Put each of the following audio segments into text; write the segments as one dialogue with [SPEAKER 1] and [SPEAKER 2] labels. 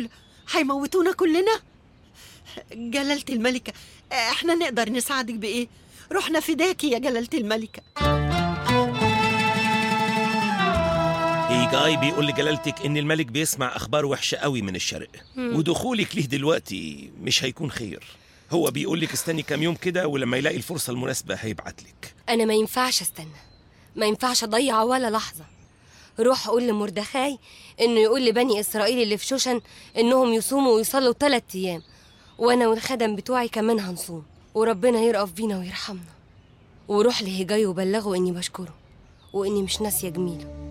[SPEAKER 1] معقولة هيموتونا كلنا جلالة الملكة احنا نقدر نساعدك بإيه رحنا فداكي يا جلالة الملكة
[SPEAKER 2] هيجاي بيقول لجلالتك ان الملك بيسمع اخبار وحشه قوي من الشرق ودخولك ليه دلوقتي مش هيكون خير هو بيقول لك استني كام يوم كده ولما يلاقي الفرصه المناسبه هيبعت لك
[SPEAKER 3] أنا ما ينفعش استنى ما ينفعش أضيع ولا لحظة روح قول لمردخاي إنه يقول لبني إسرائيل اللي في شوشن إنهم يصوموا ويصلوا ثلاث أيام وأنا والخدم بتوعي كمان هنصوم وربنا يرأف بينا ويرحمنا وروح لهجاي وبلغه إني بشكره وإني مش ناسية جميله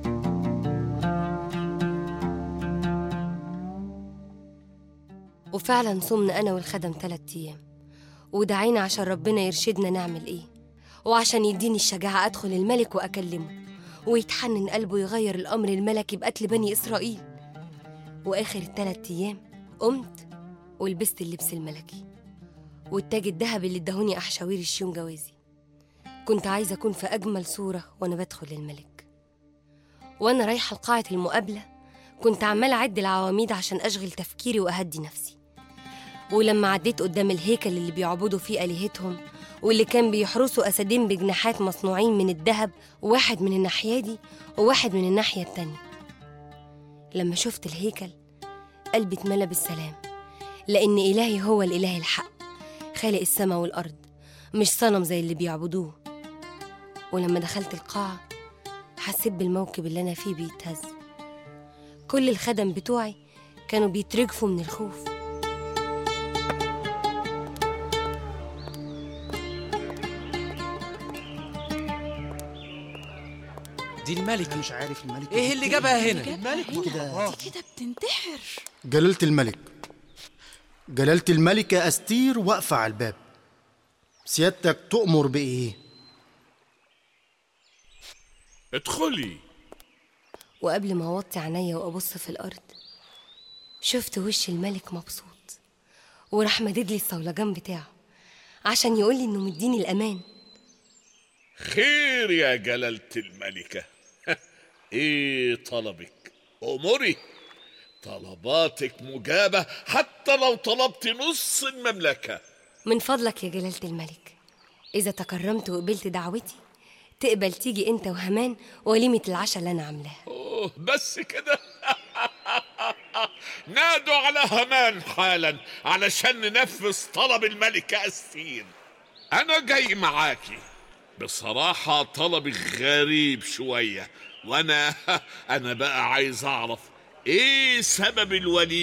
[SPEAKER 3] وفعلا صمنا أنا والخدم ثلاث أيام ودعينا عشان ربنا يرشدنا نعمل إيه وعشان يديني الشجاعة أدخل الملك وأكلمه ويتحنن قلبه يغير الأمر الملكي بقتل بني إسرائيل وآخر الثلاث أيام قمت ولبست اللبس الملكي والتاج الذهبي اللي ادهوني أحشاوير الشيون جوازي كنت عايزة أكون في أجمل صورة وأنا بدخل الملك وأنا رايحة لقاعة المقابلة كنت عمالة أعد العواميد عشان أشغل تفكيري وأهدي نفسي ولما عديت قدام الهيكل اللي بيعبدوا فيه آلهتهم واللي كان بيحرسوا أسدين بجناحات مصنوعين من الذهب واحد من الناحية دي وواحد من الناحية التانية لما شفت الهيكل قلبي اتملى بالسلام لأن إلهي هو الإله الحق خالق السماء والأرض مش صنم زي اللي بيعبدوه ولما دخلت القاعة حسيت بالموكب اللي أنا فيه بيتهز كل الخدم بتوعي كانوا بيترجفوا من الخوف
[SPEAKER 4] دي الملكة
[SPEAKER 5] مش عارف الملك
[SPEAKER 4] ايه اللي جابها هنا
[SPEAKER 5] كده
[SPEAKER 6] دي كده بتنتحر
[SPEAKER 5] جلالة الملك جلالة الملكة أستير واقفة على الباب سيادتك تؤمر بإيه؟
[SPEAKER 7] ادخلي
[SPEAKER 3] وقبل ما أوطي عينيا وأبص في الأرض شفت وش الملك مبسوط وراح مدد لي الصولجان بتاعه عشان يقول لي إنه مديني الأمان
[SPEAKER 7] خير يا جلالة الملكة ايه طلبك امري طلباتك مجابة حتى لو طلبت نص المملكة
[SPEAKER 3] من فضلك يا جلالة الملك إذا تكرمت وقبلت دعوتي تقبل تيجي أنت وهمان وليمة العشاء اللي أنا عاملاها
[SPEAKER 7] أوه بس كده نادوا على همان حالا علشان ننفذ طلب الملكة أستير أنا جاي معاكي بصراحة طلبي غريب شوية وأنا أنا بقى عايز أعرف إيه سبب الوليمة